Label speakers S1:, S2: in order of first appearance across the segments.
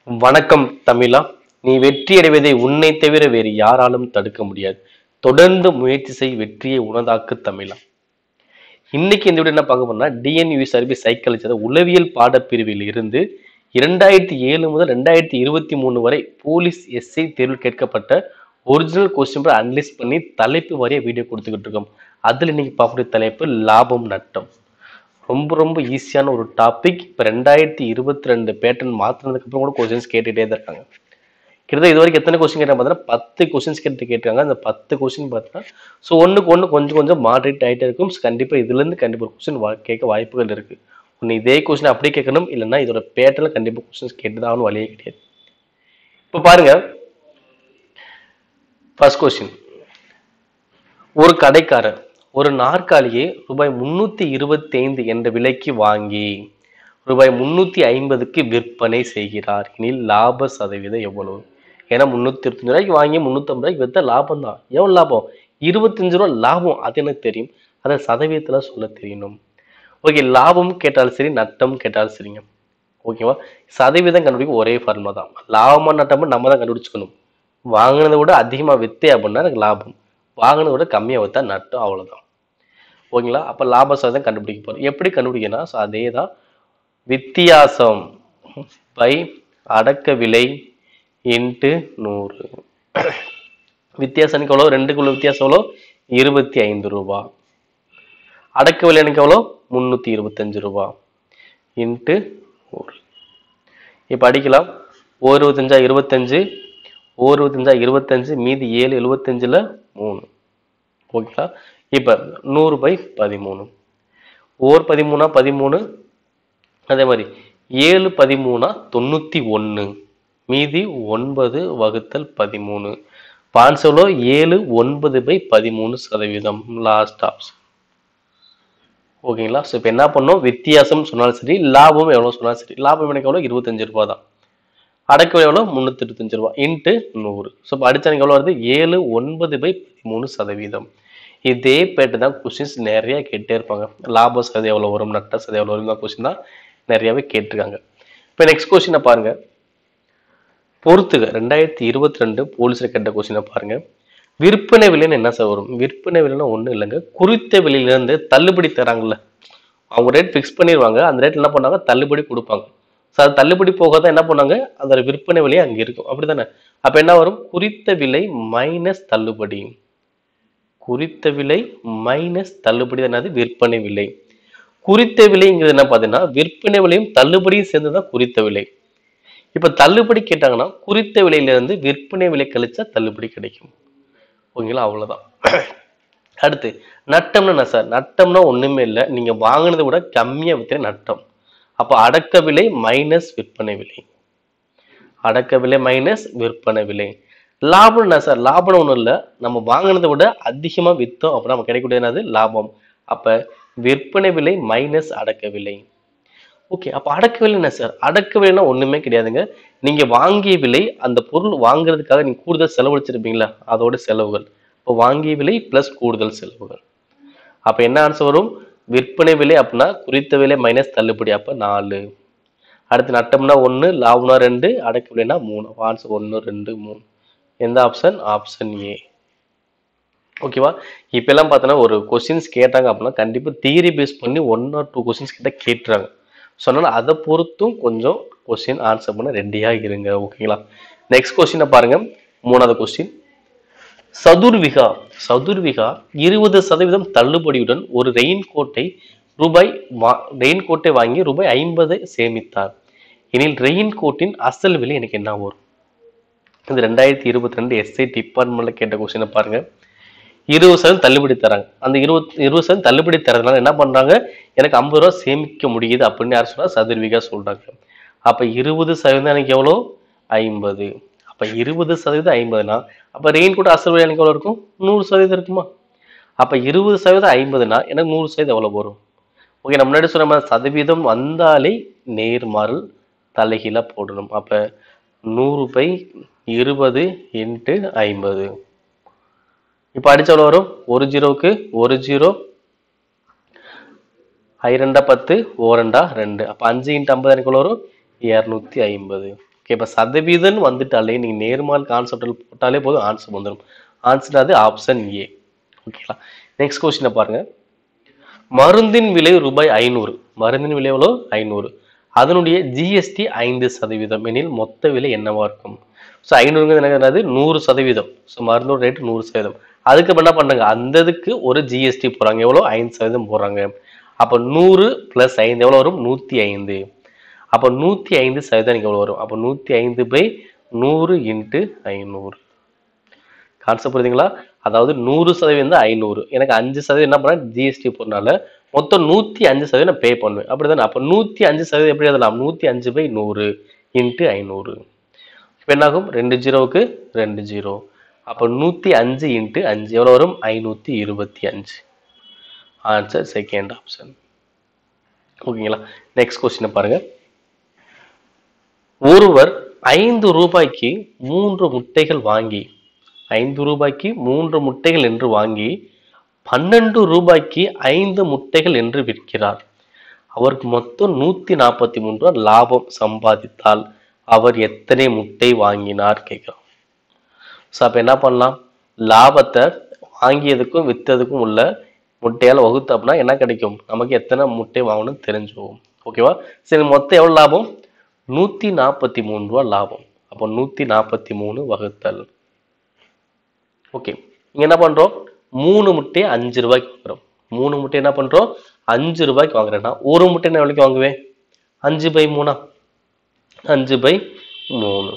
S1: வணக்கம் தமிழா நீ வெற்றி அடைவதை உன்னை தவிர வேறு யாராலும் தடுக்க முடியாது தொடர்ந்து முயற்சி செய் வெற்றியை உனதாக்கு தமிழா இன்னைக்கு இந்த வீடியோ என்ன பார்க்க போறோம்னா டிஎன்யூ சர்வீஸ் சைக்காலஜி அதாவது உளவியல் பாடப்பிரிவில் இருந்து இரண்டாயிரத்தி ஏழு முதல் ரெண்டாயிரத்தி இருபத்தி மூணு வரை போலீஸ் எஸ்ஐ தேர்வில் கேட்கப்பட்ட ஒரிஜினல் கொஸ்டின் அனலைஸ் பண்ணி தலைப்பு வரைய வீடியோ கொடுத்துக்கிட்டு இருக்கோம் அதில் இன்னைக்கு பார்க்கக்கூடிய தலைப்பு லாபம் நட்டம் ரொம்ப ரொம்ப ஈஸியான ஒரு டாபிக் இப்போ ரெண்டாயிரத்தி இருபத்தி ரெண்டு பேட்டர்ன் மாற்றினதுக்கு அப்புறம் கூட கொஸ்டின்ஸ் கேட்டுகிட்டே தான் இருக்காங்க கிட்டத்தட்ட இது வரைக்கும் எத்தனை கொஸ்டின் கேட்டாங்க பார்த்தீங்கன்னா பத்து கொஸ்டின்ஸ் கேட்டு கேட்டிருக்காங்க அந்த பத்து கொஸ்டின் பார்த்தீங்கன்னா ஸோ ஒன்றுக்கு ஒன்று கொஞ்சம் கொஞ்சம் மாடரேட் ஆகிட்டே இருக்கும் கண்டிப்பாக இதுலேருந்து கண்டிப்பாக கொஸ்டின் வா கேட்க வாய்ப்புகள் இருக்குது ஒன்று இதே கொஸ்டின் அப்படியே கேட்கணும் இல்லைன்னா இதோட பேட்டர்ல கண்டிப்பாக கொஸ்டின்ஸ் கேட்டு தான் ஆகணும் வழியே கிடையாது இப்போ பாருங்க ஃபர்ஸ்ட் கொஸ்டின் ஒரு கடைக்காரர் ஒரு நாற்காலியை ரூபாய் முன்னூத்தி இருபத்தி ஐந்து என்ற விலைக்கு வாங்கி ரூபாய் முன்னூத்தி ஐம்பதுக்கு விற்பனை செய்கிறார் எனில் லாப சதவீதம் எவ்வளவு ஏன்னா முன்னூத்தி இருபத்தஞ்சு ரூபாய்க்கு வாங்கி முன்னூத்தி ரூபாய்க்கு வித்த லாபம் தான் எவ்வளவு லாபம் இருபத்தஞ்சு ரூபா லாபம் அது எனக்கு தெரியும் அதை சதவீதத்துல சொல்ல தெரியணும் ஓகே லாபம் கேட்டாலும் சரி நட்டம் கேட்டாலும் சரிங்க ஓகேவா சதவீதம் கண்டுபிடிக்க ஒரே ஃபார்முலா தான் லாபமா நட்டமா நம்ம தான் கண்டுபிடிச்சுக்கணும் வாங்கினதை விட அதிகமாக வித்தே அப்படின்னா எனக்கு லாபம் வாங்கினதை விட கம்மியாக வித்தா நட்டம் அவ்வளவுதான் ஓகேங்களா அப்போ லாப சதவீதம் கண்டுபிடிக்க போறோம் எப்படி கண்டுபிடிக்கணும் ஸோ அதே தான் வித்தியாசம் பை அடக்க விலை இன்ட்டு நூறு வித்தியாசம் எவ்வளோ ரெண்டுக்குள்ள வித்தியாசம் எவ்வளோ இருபத்தி ஐந்து ரூபா அடக்க விலை எனக்கு எவ்வளோ முந்நூற்றி இருபத்தஞ்சு ரூபா இன்ட்டு நூறு இப்போ அடிக்கலாம் ஓர் இருபத்தஞ்சா இருபத்தஞ்சு ஓர் இருபத்தஞ்சா இருபத்தஞ்சு மீதி ஏழு எழுபத்தஞ்சில் மூணு ஓகேங்களா இப்போ நூறு பை பதிமூணு ஓர் பதிமூணா பதிமூணு அதே மாதிரி ஏழு பதிமூணா தொண்ணூற்றி ஒன்று மீதி ஒன்பது வகுத்தல் பதிமூணு பான்சோலோ ஏழு ஒன்பது பை பதிமூணு சதவீதம் லாஸ்ட் ஆப்ஷன் ஓகேங்களா ஸோ இப்போ என்ன பண்ணோம் வித்தியாசம் சொன்னாலும் சரி லாபம் எவ்வளோ சொன்னாலும் சரி லாபம் எனக்கு எவ்வளோ இருபத்தஞ்சு ரூபா தான் அடக்க எவ்வளோ முந்நூற்றி இருபத்தஞ்சு ரூபா இன்ட்டு நூறு ஸோ இப்போ அடிச்சானுக்கு எவ்வளோ வருது ஏழு ஒன்பது பை பதிமூணு சதவீதம் இதே பேட்டு தான் கொஸ்டின்ஸ் நிறைய கேட்டே இருப்பாங்க லாப சதவீதம் எவ்வளோ வரும் நட்ட சதவீதம் எவ்வளோ வரும் தான் கொஸ்டின் தான் நிறையவே கேட்டிருக்காங்க இப்போ நெக்ஸ்ட் கொஸ்டினை பாருங்க பொறுத்துக ரெண்டாயிரத்தி இருபத்தி ரெண்டு போலீஸில் கேட்ட கொஸ்டினை பாருங்க விற்பனை விலைன்னு என்ன சார் வரும் விற்பனை விலைன்னா ஒன்றும் இல்லைங்க குறித்த விலையிலேருந்து தள்ளுபடி தராங்கல்ல அவங்க ரேட் ஃபிக்ஸ் பண்ணிடுவாங்க அந்த ரேட் என்ன பண்ணாங்க தள்ளுபடி கொடுப்பாங்க ஸோ அது தள்ளுபடி போக தான் என்ன பண்ணாங்க அந்த விற்பனை விலை அங்கே இருக்கும் அப்படிதானே அப்போ என்ன வரும் குறித்த விலை மைனஸ் தள்ளுபடி குறித்த விலை மைனஸ் தள்ளுபடி தான் என்னது விற்பனை விலை குறித்த விலைங்கிறது என்ன பார்த்தீங்கன்னா விற்பனை விலையும் தள்ளுபடியும் சேர்ந்து தான் குறித்த விலை இப்போ தள்ளுபடி கேட்டாங்கன்னா குறித்த விலையிலிருந்து விற்பனை விலை கழிச்சா தள்ளுபடி கிடைக்கும் ஓகேங்களா அவ்வளவுதான் அடுத்து நட்டம்னா என்ன சார் நட்டம்னா ஒண்ணுமே இல்லை நீங்க வாங்கினதை விட கம்மியா விற்கிற நட்டம் அப்போ அடக்க விலை மைனஸ் விற்பனை விலை அடக்க விலை மைனஸ் விற்பனை விலை லாபம் என்ன சார் லாபம் ஒன்றும் இல்லை நம்ம வாங்கினதை விட அதிகமா விற்றோம் அப்படின்னா நமக்கு கிடைக்கக்கூடிய என்னது லாபம் அப்ப விற்பனை விலை மைனஸ் அடக்க விலை ஓகே அப்போ அடக்க விலை என்ன சார் அடக்க விலைன்னா ஒண்ணுமே கிடையாதுங்க நீங்க வாங்கிய விலை அந்த பொருள் வாங்குறதுக்காக நீங்க கூடுதல் செலவழிச்சிருப்பீங்களா அதோட செலவுகள் இப்போ வாங்கிய விலை பிளஸ் கூடுதல் செலவுகள் அப்ப என்ன ஆன்சர் வரும் விற்பனை விலை அப்படின்னா குறித்த விலை மைனஸ் தள்ளுபடி அப்ப நாலு அடுத்து நட்டம்னா ஒன்று லாபம்னா ரெண்டு அடக்க விலைனா மூணு ஆன்சர் ஒன்று ரெண்டு மூணு எந்த ஆப்ஷன் ஆப்ஷன் ஏ ஓகேவா இப்ப எல்லாம் பார்த்தோன்னா ஒரு கொஸ்டின்ஸ் கேட்டாங்க அப்படின்னா கண்டிப்பா தியரி பேஸ் பண்ணி ஒன் ஆர் டூ கொஸ்டின்ஸ் கிட்ட கேட்டுறாங்க ஸோ அதனால அதை பொறுத்தும் கொஞ்சம் கொஸ்டின் ஆன்சர் பண்ண ரெடியா இருங்க ஓகேங்களா நெக்ஸ்ட் கொஸ்டினை பாருங்க மூணாவது கொஸ்டின் சதுர்விகா சதுர்விகா இருபது சதவீதம் தள்ளுபடியுடன் ஒரு ரெயின் கோட்டை ரூபாய் ரெயின் கோட்டை வாங்கி ரூபாய் ஐம்பது சேமித்தார் எனில் ரெயின் கோட்டின் அசல் விலை எனக்கு என்ன வரும் இது ரெண்டாயிரத்தி இருபத்தி ரெண்டு எஸ்ஐ டிபார்ட்மெண்ட்ல கேட்ட கொஸ்டினை பாருங்க இருபது சதவீதம் தள்ளுபடி தராங்க அந்த இருபது இருபது சதவீதம் தள்ளுபடி தரதுனால என்ன பண்றாங்க எனக்கு ஐம்பது ரூபா சேமிக்க முடியுது அப்படின்னு யார் சொன்னா சதுர்விகா சொல்றாங்க அப்ப இருபது சதவீதம் எனக்கு எவ்வளோ ஐம்பது அப்ப இருபது சதவீதம் ஐம்பதுனா அப்ப ரெயின் கூட அசல் விலை எனக்கு எவ்வளவு இருக்கும் நூறு சதவீதம் இருக்குமா அப்ப இருபது சதவீதம் ஐம்பதுனா எனக்கு நூறு சதவீதம் எவ்வளவு வரும் ஓகே நம்ம முன்னாடி சொன்ன மாதிரி சதவீதம் வந்தாலே நேர்மாறல் தலைகீழ போடணும் அப்ப நூறு பை இருபது இன்ட்டு ஐம்பது இப்போ அடிச்ச எவ்வளோ வரும் ஒரு ஜீரோவுக்கு ஒரு ஜீரோ ஐ ரெண்டா பத்து ஓ ரெண்டா ரெண்டு அப்போ அஞ்சு இன்ட்டு ஐம்பது எனக்கு எவ்வளோ வரும் இரநூத்தி ஐம்பது ஓகே இப்போ சதவீதம் வந்துட்டாலே நீங்கள் நேர்மால் கான்செப்டில் போட்டாலே போதும் ஆன்சர் வந்துடும் ஆன்சர் அது ஆப்ஷன் ஏ ஓகேங்களா நெக்ஸ்ட் கொஸ்டினை பாருங்க மருந்தின் விலை ரூபாய் ஐநூறு மருந்தின் விலை எவ்வளோ ஐநூறு அதனுடைய ஜிஎஸ்டி ஐந்து சதவீதம் எனில் மொத்த விலை என்னவா இருக்கும் ஸோ ஐநூறுங்கிறது என்னது நூறு சதவீதம் ஸோ மருந்தோட ரேட் நூறு சதவீதம் அதுக்கு இப்ப என்ன பண்ணாங்க அந்த இதுக்கு ஒரு ஜிஎஸ்டி போடுறாங்க எவ்வளோ ஐந்து சதவீதம் போடுறாங்க அப்போ நூறு ப்ளஸ் ஐந்து எவ்வளோ வரும் நூற்றி ஐந்து அப்போ நூற்றி ஐந்து சதவீதம் எனக்கு எவ்வளோ வரும் அப்போ நூற்றி ஐந்து பை நூறு இன்ட்டு ஐநூறு கான்செப்ட் புரியுதுங்களா அதாவது நூறு சதவீதம் தான் ஐநூறு எனக்கு அஞ்சு சதவீதம் என்ன பண்ணேன் ஜிஎஸ்டி போறனால மொத்தம் நூற்றி அஞ்சு சதவீதம் நான் பே பண்ணுவேன் அப்படிதானே அப்போ நூற்றி அஞ்சு சதவீதம் எப்படி எழுதலாம் நூற்றி அஞ்சு பை நூறு இன்ட்டு ஐநூறு இப்போ என்னாகும் ரெண்டு ஜீரோவுக்கு ரெண்டு ஜீரோ அப்போ நூற்றி அஞ்சு இன்ட்டு அஞ்சு எவ்வளோ வரும் ஐநூற்றி இருபத்தி அஞ்சு ஆன்சர் செகண்ட் ஆப்ஷன் ஓகேங்களா நெக்ஸ்ட் கொஸ்டினை பாருங்க ஒருவர் ஐந்து ரூபாய்க்கு மூன்று முட்டைகள் வாங்கி ஐந்து ரூபாய்க்கு மூன்று முட்டைகள் என்று வாங்கி பன்னெண்டு ரூபாய்க்கு ஐந்து முட்டைகள் என்று விற்கிறார் அவருக்கு மொத்தம் நூத்தி நாற்பத்தி மூன்று ரூபாய் லாபம் சம்பாதித்தால் அவர் எத்தனை முட்டை வாங்கினார் கேட்கிறோம் ஸோ அப்போ என்ன பண்ணலாம் லாபத்தை வாங்கியதுக்கும் விற்றதுக்கும் உள்ள முட்டையால் வகுத்து அப்படின்னா என்ன கிடைக்கும் நமக்கு எத்தனை முட்டை வாங்கணும்னு தெரிஞ்சுவோம் ஓகேவா சரி மொத்தம் எவ்வளோ லாபம் நூற்றி நாற்பத்தி மூணு ரூபா லாபம் அப்போ நூற்றி நாற்பத்தி மூணு வகுத்தல் ஓகே இங்க என்ன பண்றோம் மூணு முட்டையை அஞ்சு ரூபாய்க்கு வாங்குறோம் மூணு முட்டை என்ன பண்றோம் அஞ்சு ரூபாய்க்கு வாங்குறேன்னா ஒரு முட்டை என்ன விலைக்கு வாங்குவேன் அஞ்சு பை மூணா அஞ்சு பை மூணு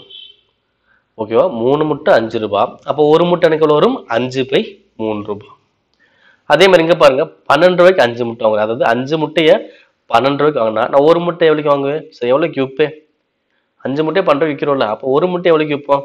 S1: ஓகேவா மூணு முட்டை அஞ்சு ரூபாய் அப்போ ஒரு முட்டை எனக்கு எவ்வளவு வரும் அஞ்சு பை மூணு ரூபாய் அதே மாதிரி இங்க பாருங்க பன்னெண்டு ரூபாய்க்கு அஞ்சு முட்டை வாங்குறேன் அதாவது அஞ்சு முட்டையை பன்னெண்டு ரூபாய்க்கு வாங்கினா நான் ஒரு முட்டை எவ்வளோக்கு வாங்குவேன் சரி எவ்வளோக்கு விற்பேன் அஞ்சு முட்டையை பன்னெண்டு ரூபாய்க்கு விற்கிறோம்ல அப்போ ஒரு முட்டை எவ்வளோக்கு விற்போம்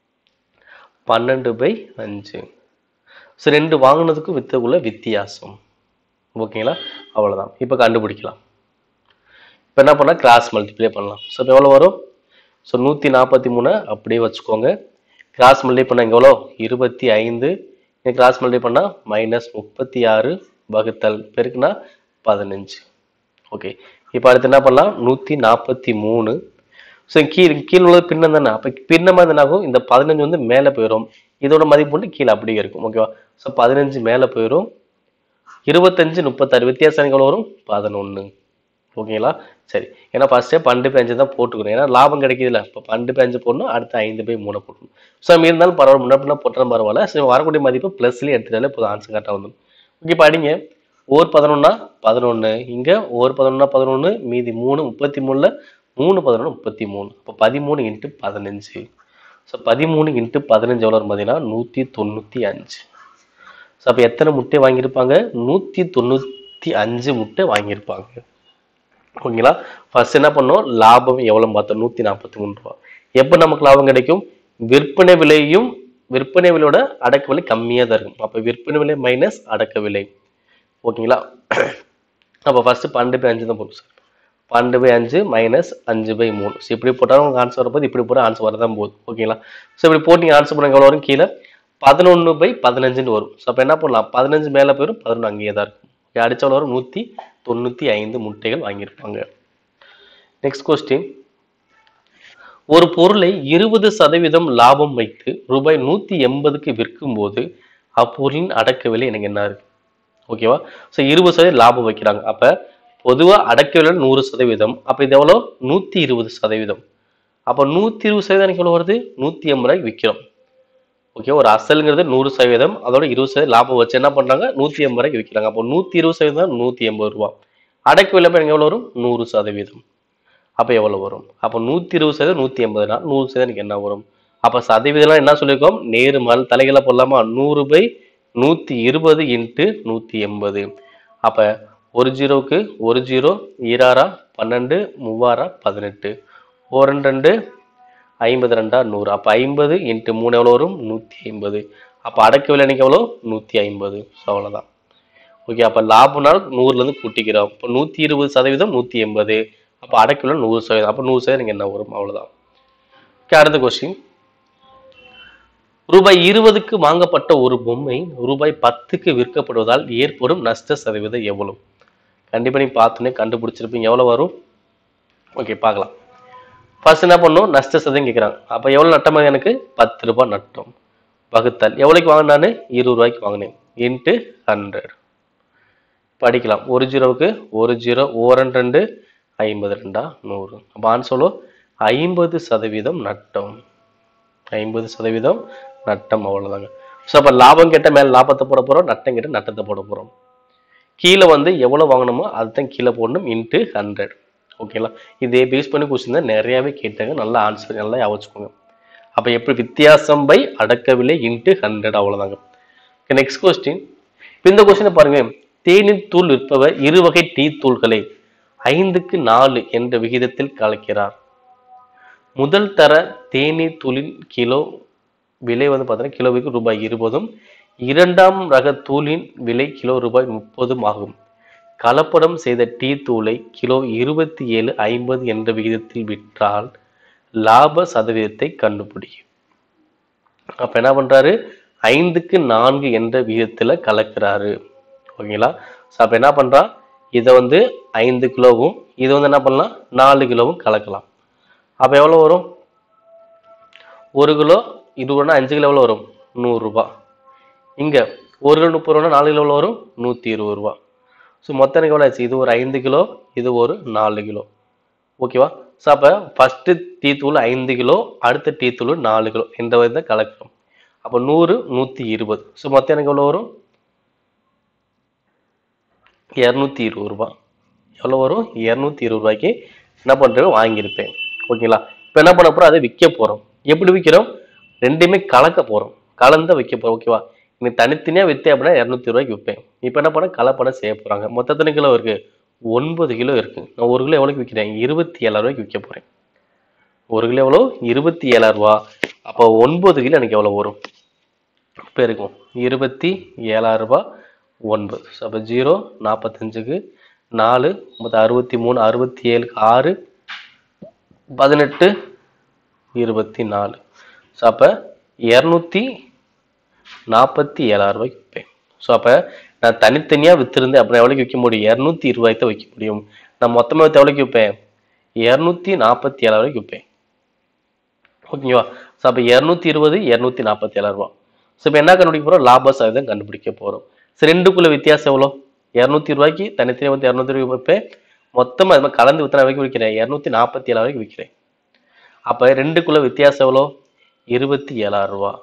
S1: பன்னெண்டு பை அஞ்சு ஸோ ரெண்டு வாங்கினதுக்கும் வித்தக்குள்ள வித்தியாசம் ஓகேங்களா அவ்வளவுதான் இப்போ கண்டுபிடிக்கலாம் இப்போ என்ன பண்ணால் கிராஸ் மல்டிப்ளை பண்ணலாம் ஸோ இப்போ எவ்வளோ வரும் ஸோ நூற்றி நாற்பத்தி மூணு அப்படியே வச்சுக்கோங்க கிராஸ் மல்டிப்ளை பண்ண எவ்வளோ இருபத்தி ஐந்து கிராஸ் மல்டிப்ளை பண்ணால் மைனஸ் முப்பத்தி ஆறு வகுத்தல் பெருக்குனா பதினஞ்சு ஓகே இப்போ அடுத்து என்ன பண்ணலாம் நூற்றி நாற்பத்தி மூணு ஸோ கீழ் கீழ் உள்ளது பின்னம் தானே அப்போ பின்னமாக இருந்தா என்ன ஆகும் இந்த பதினஞ்சு வந்து மேலே போயிடும் இதோட மதிப்பு வந்து கீழே அப்படியே இருக்கும் ஓகேவா ஸோ பதினஞ்சு மேலே போயிடும் இருபத்தஞ்சு முப்பத்தாறு வித்தியாசம் எவ்வளோ வரும் பதினொன்று ஓகேங்களா சரி ஏன்னா ஃபர்ஸ்டே பன்னெண்டு பை அஞ்சு தான் போட்டுக்கணும் ஏன்னா லாபம் கிடைக்குதுல்ல இப்போ பன்னெண்டு பை அஞ்சு போடணும் அடுத்து ஐந்து பை மூணு போடணும் ஸோ இருந்தாலும் பரவாயில்ல முன்ன பின்ன போட்டாலும் பரவாயில்ல சரி வரக்கூடிய மதிப்பு ப்ளஸ்லேயே எடுத்துட்டாலே போதும் ஆன்சர் கரெக்டாக வந்துடும் ஓகே படிங்க ஓர் பதினொன்னா பதினொன்று இங்கே ஓர் பதினொன்னா பதினொன்று மீதி மூணு முப்பத்தி மூணில் மூணு பதினொன்று முப்பத்தி மூணு அப்போ பதிமூணு இன்ட்டு பதினஞ்சு ஸோ பதிமூணு இன்ட்டு பதினஞ்சு எவ்வளோ வரும் பார்த்தீங்கன்னா நூற்றி தொண்ணூற்றி அஞ்சு ஸோ அப்போ எத்தனை முட்டை வாங்கியிருப்பாங்க நூற்றி தொண்ணூற்றி அஞ்சு முட்டை வாங்கியிருப்பாங்க ஓகேங்களா ஃபர்ஸ்ட் என்ன பண்ணோம் லாபம் எவ்வளோ பார்த்தோம் நூற்றி நாற்பத்தி மூணு ரூபா எப்போ நமக்கு லாபம் கிடைக்கும் விற்பனை விலையும் விற்பனை விலையோட அடக்க விலை கம்மியாக தான் இருக்கும் அப்போ விற்பனை விலை மைனஸ் அடக்க விலை ஓகேங்களா அப்போ ஃபர்ஸ்ட் பன்னெண்டு பை அஞ்சு தான் போடும் சார் பன்னெண்டு பை அஞ்சு மைனஸ் அஞ்சு பை மூணு ஸோ இப்படி போட்டாலும் உங்களுக்கு ஆன்சர் வரப்போது இப்படி போட்டால் ஆன்சர் வரதான் போகுது ஓகேங்களா ஸோ இப்படி போட்டு நீங்கள் ஆன்சர் பண்ணுங்க எவ்வளோ வரும் கீழே பதினொன்று பை பதினஞ்சுன்னு வரும் ஸோ அப்போ என்ன பண்ணலாம் பதினஞ்சு மேலே போயிடும் பதினொன்று அங்கேயே தான் இருக்கும் அடிச்சவளோ வரும் நூற்றி தொண்ணூற்றி ஐந்து முட்டைகள் வாங்கியிருப்பாங்க நெக்ஸ்ட் கொஸ்டின் ஒரு பொருளை இருபது சதவீதம் லாபம் வைத்து ரூபாய் நூற்றி எண்பதுக்கு விற்கும்போது அப்பொருளின் அடக்க விலை எனக்கு என்ன இருக்கு ஓகேவா ஸோ இருபது சதவீதம் லாபம் வைக்கிறாங்க அப்போ பொதுவாக அடக்க விலை நூறு சதவீதம் அப்போ இது எவ்வளோ நூற்றி இருபது சதவீதம் அப்போ நூற்றி இருபது சதவீதம் எனக்கு எவ்வளோ வருது நூற்றி எண்பது ரூபாய்க்கு விற்கிறோம் ஓகே ஒரு அசலுங்கிறது நூறு சதவீதம் அதோட இருபது சதவீதம் லாபம் வச்சு என்ன பண்றாங்க நூற்றி எண்பது ரூபாய்க்கு விற்கிறாங்க அப்போ நூற்றி இருபது சதவீதம் நூற்றி எண்பது ரூபா அடக்க விலை எனக்கு எவ்வளோ வரும் நூறு சதவீதம் அப்போ எவ்வளோ வரும் அப்போ நூற்றி இருபது சதவீதம் நூற்றி எண்பதுனா நூறு சதவீதம் எனக்கு என்ன வரும் அப்போ சதவீதம்லாம் என்ன சொல்லியிருக்கோம் நேர்மால் தலைகளை போடலாமா நூறு பை நூற்றி இருபது இன்ட்டு நூற்றி எண்பது அப்போ ஒரு ஜீரோவுக்கு ஒரு ஜீரோ ஈராறா பன்னெண்டு மூவாரா பதினெட்டு ஓ ரெண்டு ரெண்டு ஐம்பது ரெண்டா நூறு அப்போ ஐம்பது இன்ட்டு மூணு எவ்வளோ வரும் நூற்றி ஐம்பது அப்போ அடக்க விலை எனக்கு எவ்வளோ நூற்றி ஐம்பது ஸோ அவ்வளோதான் ஓகே அப்போ லாபம்னால் நூறுலேருந்து கூட்டிக்கிறோம் இப்போ நூற்றி இருபது சதவீதம் நூற்றி எண்பது அப்போ அடக்க விலை நூறு சதவீதம் அப்போ நூறு சதவீதம் எனக்கு என்ன வரும் அவ்வளோதான் ஓகே அடுத்த கொஸ்டின் ரூபாய் இருபதுக்கு வாங்கப்பட்ட ஒரு பொம்மை ரூபாய் பத்துக்கு விற்கப்படுவதால் ஏற்படும் நஷ்ட சதவீதம் எவ்வளவு கண்டிப்பாக நீ பார்த்தோன்னே கண்டுபிடிச்சிருப்பீங்க எவ்வளோ வரும் ஓகே பார்க்கலாம் ஃபர்ஸ்ட் என்ன பண்ணும் நஷ்ட சதம் கேட்குறாங்க அப்போ எவ்வளோ நட்டமாக எனக்கு பத்து ரூபாய் நட்டம் வகுத்தல் எவ்வளோக்கு வாங்கினேன் நான் இருபது ரூபாய்க்கு வாங்கினேன் இன்ட்டு ஹண்ட்ரட் படிக்கலாம் ஒரு ஜீரோவுக்கு ஒரு ஜீரோ ஓரன் ரெண்டு ஐம்பது ரெண்டா நூறு அப்போ ஆன்சோலோ ஐம்பது சதவீதம் நட்டம் ஐம்பது சதவீதம் நட்டம் அவ்வளோதாங்க ஸோ அப்போ லாபம் கேட்ட மேலே லாபத்தை போட போகிறோம் நட்டம் கேட்ட நட்டத்தை போட போகிறோம் கீழே வந்து எவ்வளோ வாங்கணுமோ அதுதான் கீழே போடணும் இன்ட்டு ஹண்ட்ரட் ஓகேங்களா இதே பேஸ் பண்ணி கொஸ்டின் தான் நிறையாவே கேட்டாங்க நல்லா ஆன்சர் நல்லா யோசிச்சுக்கோங்க அப்போ எப்படி வித்தியாசம் பை அடக்க விலை இன்ட்டு ஹண்ட்ரட் அவ்வளோதாங்க நெக்ஸ்ட் கொஸ்டின் இந்த கொஸ்டினை பாருங்க தேநீர் தூள் விற்பவர் இரு வகை டீ தூள்களை ஐந்துக்கு நாலு என்ற விகிதத்தில் கலக்கிறார் முதல் தர தேநீர் தூளின் கிலோ விலை வந்து பார்த்தீங்கன்னா கிலோவுக்கு ரூபாய் இருபதும் இரண்டாம் ரக தூளின் விலை கிலோ ரூபாய் முப்பதும் ஆகும் கலப்படம் செய்த டீ தூளை கிலோ இருபத்தி ஏழு ஐம்பது என்ற விகிதத்தில் விற்றால் லாப சதவீதத்தை கண்டுபிடி அப்ப என்ன பண்றாரு ஐந்துக்கு நான்கு என்ற விகிதத்துல கலக்கிறாரு ஓகேங்களா ஸோ அப்ப என்ன பண்றா இதை வந்து ஐந்து கிலோவும் இது வந்து என்ன பண்ணலாம் நாலு கிலோவும் கலக்கலாம் அப்ப எவ்வளவு வரும் ஒரு கிலோ இருபதுனா அஞ்சு கிலோ எவ்வளோ வரும் நூறுரூபா இங்க ஒரு கிலோ முப்பது ரூபா நாலு கிலோ எவ்வளோ வரும் நூற்றி இருபது ரூபா ஸோ மொத்தம் எனக்கு எவ்வளோ ஆச்சு இது ஒரு ஐந்து கிலோ இது ஒரு நாலு கிலோ ஓகேவா ஸோ அப்போ ஃபஸ்ட்டு டீ தூள் ஐந்து கிலோ அடுத்த டீ தூள் நாலு கிலோ இந்த விதத்தை கலக்கிறோம் அப்போ நூறு நூற்றி இருபது ஸோ மொத்தம் எனக்கு எவ்வளோ வரும் இரநூத்தி இருபது ரூபா எவ்வளோ வரும் இரநூத்தி இருபது ரூபாய்க்கு என்ன பண்ணுறோம் வாங்கியிருப்பேன் ஓகேங்களா இப்போ என்ன பண்ண போகிறோம் அதை விற்க போகிறோம் எப்படி விற்கிறோம் ரெண்டுமே கலக்க போகிறோம் கலந்து விற்க போகிறோம் ஓகேவா நீ தனித்தனியாக விற்றேன் அப்படின்னா இரநூத்தி ரூபாய்க்கு விற்பேன் இப்போ என்ன பண்ண கலப்படம் செய்ய போகிறாங்க மொத்தத்தனை கிலோ இருக்குது ஒன்பது கிலோ இருக்குது நான் ஒரு கிலோ எவ்வளோக்கு விற்கிறேன் இருபத்தி ஏழாயிரம் ரூபாய்க்கு விற்க போகிறேன் ஒரு கிலோ எவ்வளோ இருபத்தி ஏழாயிரம் ரூபா அப்போ ஒன்பது கிலோ எனக்கு எவ்வளோ வரும் இப்போ இருக்கும் இருபத்தி ஏழாயிரம் ரூபாய் ஒன்பது ஸோ அப்போ ஜீரோ நாற்பத்தஞ்சுக்கு நாலு மொத்தம் அறுபத்தி மூணு அறுபத்தி ஏழுக்கு ஆறு பதினெட்டு இருபத்தி நாலு ஸோ அப்போ இரநூத்தி நாற்பத்தி ஏழாயிரம் ரூபாய்க்கு விற்பேன் ஸோ அப்போ நான் தனித்தனியாக விற்றுருந்தேன் அப்புறம் எவ்வளோக்கு விற்க முடியும் இரநூத்தி இருபதாயிரத்தை தான் விற்க முடியும் நான் மொத்தமாக விற்று எவ்வளோக்கு விற்பேன் இரநூத்தி நாற்பத்தி ஏழாயிரம் ரூபாய்க்கு விற்பேன் ஓகேவா ஸோ அப்போ இரநூத்தி இருபது இரநூத்தி நாற்பத்தி ஏழாயிரம் ரூபா ஸோ இப்போ என்ன கண்டுபிடிக்க போகிறோம் லாப சதவீதம் கண்டுபிடிக்க போகிறோம் ஸோ ரெண்டுக்குள்ள வித்தியாசம் எவ்வளோ இரநூத்தி ரூபாய்க்கு தனித்தனியாக வந்து இரநூத்தி ரூபாய் விற்பேன் மொத்தமாக அது மாதிரி கலந்து வித்தனை வரைக்கும் விற்கிறேன் இரநூத்தி நாற்பத்தி ஏழாயிரம் வரைக்கும் விற்கிறேன் அப்போ ரெண்டுக்குள்ள வித்தியாசம் எவ்வளோ இருபத்தி ஏழாயிரம் ரூபா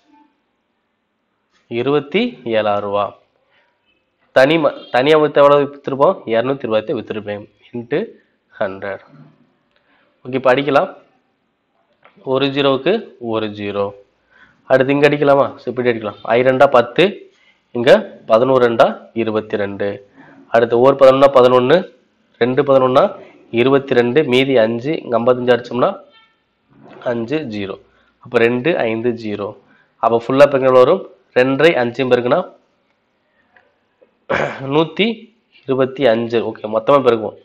S1: இருபத்தி ஏழாயிரம் ரூபா தனி ம தனியாக விற்று எவ்வளோ விற்றுருப்போம் இரநூத்தி ரூபாயத்தை விற்றுருப்பேன் இன்ட்டு ஹண்ட்ரட் ஓகே இப்போ அடிக்கலாம் ஒரு ஜீரோவுக்கு ஒரு ஜீரோ அடுத்து இங்கே அடிக்கலாமா ஸோ இப்படி அடிக்கலாம் ஐ ரெண்டா பத்து இங்கே பதினோரு ரெண்டா இருபத்தி ரெண்டு அடுத்து ஒரு பதினொன்னா பதினொன்று ரெண்டு பதினொன்னா இருபத்தி ரெண்டு மீதி அஞ்சு இங்கே ஐம்பத்தஞ்சு அடிச்சோம்னா அஞ்சு ஜீரோ அப்போ ரெண்டு ஐந்து ஜீரோ அப்போ ஃபுல்லாக பெருங்கள் வரும் ரெண்டரை அஞ்சு பெருக்குன்னா நூற்றி இருபத்தி அஞ்சு ஓகே மொத்தமாக பெருக்குவோம்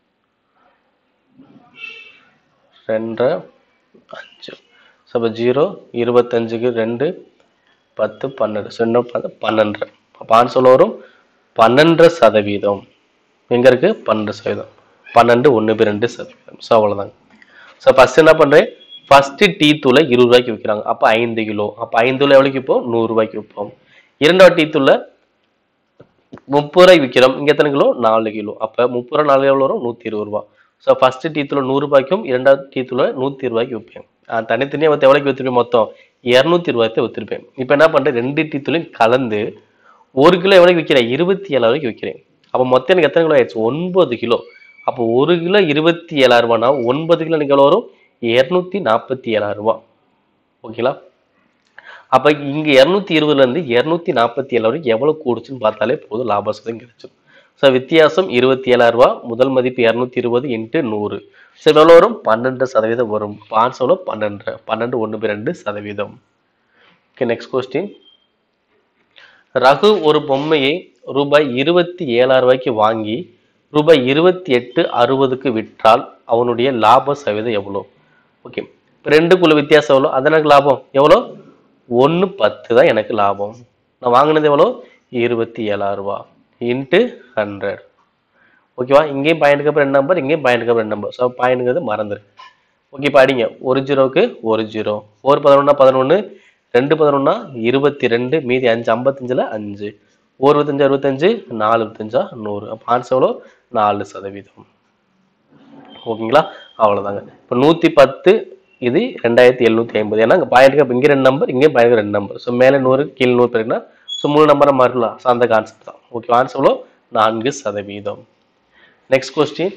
S1: ரெண்டரை அஞ்சு ஸோ அப்போ ஜீரோ இருபத்தஞ்சுக்கு ரெண்டு பத்து பன்னெண்டு ஸோ இன்னும் பத்து பன்னெண்டு அப்போ ஆன்சர் வரும் பன்னெண்டு சதவீதம் எங்கே இருக்குது பன்னெண்டு சதவீதம் பன்னெண்டு ஒன்று பை ரெண்டு சதவீதம் ஸோ அவ்வளோதாங்க ஸோ ஃபஸ்ட் என்ன பண்ணுறேன் ஃபஸ்ட்டு டீ தூளை இருபது ரூபாய்க்கு விற்கிறாங்க அப்போ ஐந்து கிலோ அப்போ ஐந்து கிலோ எவ்வளோக்கு விற்போம் நூறுரூபாய்க்கு விற்போம் இரண்டாவது டீ தூளை முப்பது ரூபாய்க்கு விற்கிறோம் இங்கே எத்தனை கிலோ நாலு கிலோ அப்போ முப்பது ரூபா நாலு எவ்வளோ வரும் நூற்றி இருபது ரூபா ஸோ ஃபஸ்ட்டு டீ தூளை நூறுரூபாய்க்கும் இரண்டாவது டீ தூளை நூற்றி ரூபாய்க்கு விற்பேன் ஆஹ் தனித்தனியாக வந்து எவ்வளோக்கு விற்றுருப்பேன் மொத்தம் இரநூத்தி ரூபாய்க்கு விற்றுருப்பேன் இப்போ என்ன பண்ணுறேன் ரெண்டு டீ தூளையும் கலந்து ஒரு கிலோ எவ்வளோக்கு விற்கிறேன் இருபத்தி ஏழாயிரம் ரூபாய்க்கு விற்கிறேன் அப்போ மொத்தம் எனக்கு எத்தனை கிலோ ஆயிடுச்சு ஒன்பது கிலோ அப்போ ஒரு கிலோ இருபத்தி ஏழாயிரம் ரூபானா ஒன்பது கிலோ எனக்கு எவ்வளோ வரும் இரநூத்தி நாற்பத்தி ஏழாயிரம் ரூபா ஓகேங்களா அப்போ இங்கே இரநூத்தி இருபதுலேருந்து இரநூத்தி நாற்பத்தி ஏழு வரைக்கும் எவ்வளோ கூடுச்சுன்னு பார்த்தாலே போதும் லாபசதம் கிடைச்சிடும் ஸோ வித்தியாசம் இருபத்தி ஏழாயிரம் ரூபா முதல் மதிப்பு இரநூத்தி இருபது இன்ட்டு நூறு ஸோ எவ்வளோ வரும் பன்னெண்டு சதவீதம் வரும் ஆன்சர்ல பன்னெண்டு பன்னெண்டு ஒன்று பை ரெண்டு சதவீதம் ஓகே நெக்ஸ்ட் கொஸ்டின் ரகு ஒரு பொம்மையை ரூபாய் இருபத்தி ஏழாயிரம் ரூபாய்க்கு வாங்கி ரூபாய் இருபத்தி எட்டு அறுபதுக்கு விற்றால் அவனுடைய லாப சதவீதம் எவ்வளோ ஓகே ரெண்டுக்குள்ள வித்தியாசம் எவ்வளோ அது எனக்கு லாபம் எவ்வளோ ஒன்று பத்து தான் எனக்கு லாபம் நான் வாங்கினது எவ்வளோ இருபத்தி ஏழாயிரம் ரூபா இன்ட்டு ஹண்ட்ரட் ஓகேவா இங்கேயும் பாயிண்ட்டுக்கு அப்புறம் ரெண்டு நம்பர் இங்கேயும் பாயிண்ட்டுக்கு அப்புறம் ரெண்டு நம்பர் ஸோ பாயிண்ட்டுங்கிறது மறந்துரு ஓகே இப்போ அடிங்க ஒரு ஜீரோவுக்கு ஒரு ஜீரோ ஃபோர் பதினொன்னா பதினொன்று ரெண்டு பதினொன்னா இருபத்தி ரெண்டு மீதி அஞ்சு ஐம்பத்தஞ்சில் அஞ்சு ஒரு இருபத்தஞ்சு அறுபத்தஞ்சு நாலு இருபத்தஞ்சா நூறு அப்போ ஆன்சர் எவ்வளோ நாலு சதவீதம் ஓகேங்களா அவ்வளோதாங்க இப்போ நூற்றி பத்து இது ரெண்டாயிரத்தி எழுநூற்றி ஐம்பது ஏன்னா இங்கே பாயிண்ட்டுக்கு இங்கே ரெண்டு நம்பர் இங்கே பாயிண்ட்டுக்கு ரெண்டு நம்பர் ஸோ மேலே நூறு கீழே நூறு பேருக்குன்னா ஸோ மூணு நம்பரை மாறலாம் ஸோ அந்த கான்செப்ட் தான் ஓகே ஆன்சர் எவ்வளோ நான்கு சதவீதம் நெக்ஸ்ட் கொஸ்டின்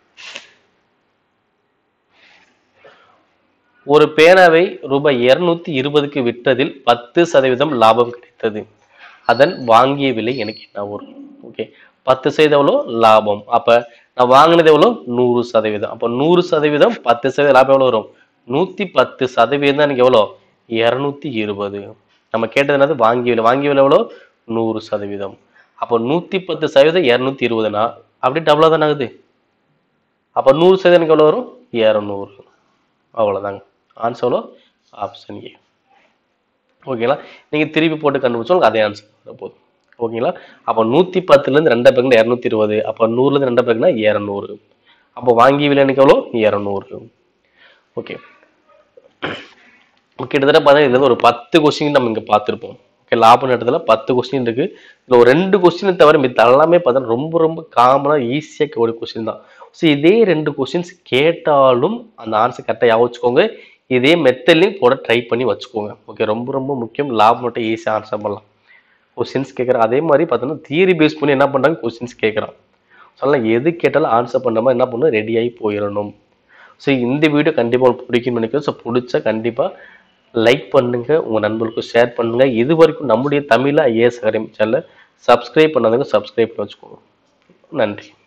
S1: ஒரு பேனாவை ரூபாய் இருநூத்தி இருபதுக்கு விற்றதில் பத்து சதவீதம் லாபம் கிடைத்தது அதன் வாங்கிய விலை எனக்கு என்ன வரும் ஓகே பத்து சதவீதம் எவ்வளோ லாபம் அப்ப நான் வாங்கினது எவ்வளோ நூறு சதவீதம் அப்போ நூறு சதவீதம் பத்து சதவீதம் லாபம் எவ்வளோ வரும் நூத்தி பத்து சதவீதம் தான் எனக்கு எவ்வளோ இருநூத்தி இருபது நம்ம கேட்டது என்னது வாங்கிய விலை வாங்கிய விலை எவ்வளோ நூறு சதவீதம் அப்போ நூத்தி பத்து சதவீதம் இருநூத்தி இருபதுனா அப்படியே டபுளா தானே ஆகுது அப்போ நூறு சதவீதம் எனக்கு எவ்வளோ வரும் இரநூறு அவ்வளோதாங்க ஆன்சர் எவ்வளோ ஆப்ஷன் ஏ ஓகேங்களா நீங்கள் திருப்பி போட்டு கண்டுபிடிச்சோம் அதே ஆன்சர் வரப்போகுது ஓகேங்களா அப்போ நூற்றி பத்துலேருந்து ரெண்டை பேருக்குனா இரநூத்தி இருபது அப்போ நூறுலேருந்து ரெண்டை பேருக்குனா இரநூறு அப்போ வாங்கி விலை எனக்கு எவ்வளோ இரநூறு ஓகே கிட்டத்தட்ட பார்த்தா இதுல ஒரு பத்து கொஸ்டின் நம்ம இங்கே பார்த்துருப்போம் ஓகே லாப நட்டத்தில் பத்து கொஸ்டின் இருக்கு இதில் ஒரு ரெண்டு கொஸ்டினை தவிர மித்த எல்லாமே பார்த்தா ரொம்ப ரொம்ப காமனாக ஈஸியாக ஒரு கொஸ்டின் தான் ஸோ இதே ரெண்டு கொஸ்டின்ஸ் கேட்டாலும் அந்த ஆன்சர் கரெக்டாக ஞாபகம் வச்சுக்கோங்க இதே மெத்தட்லையும் போட ட்ரை பண்ணி வச்சுக்கோங்க ஓகே ரொம்ப ரொம்ப முக்கியம் லாபம் மட்டும் ஈஸியாக ஆன்சர் பண்ணலாம் கொஸ்டின்ஸ் கேட்குறேன் அதே மாதிரி பார்த்தோன்னா தியரி பேஸ் பண்ணி என்ன பண்ணுறாங்க கொஸ்டின்ஸ் கேட்குறான் ஸோ அதனால் எது கேட்டாலும் ஆன்சர் பண்ண மாதிரி என்ன பண்ணணும் ரெடியாகி போயிடணும் ஸோ இந்த வீடியோ கண்டிப்பாக உங்களுக்கு பிடிக்கும்னு நினைக்கிறேன் ஸோ பிடிச்சா கண்டிப்பாக லைக் பண்ணுங்க உங்கள் நண்பர்களுக்கு ஷேர் பண்ணுங்க இது வரைக்கும் நம்முடைய தமிழ் ஐஏஎஸ் அகாடமி சேனலை சப்ஸ்கிரைப் பண்ணாதவங்க சப்ஸ்கிரைப் பண்ணி வச்சுக்கோங்க நன்றி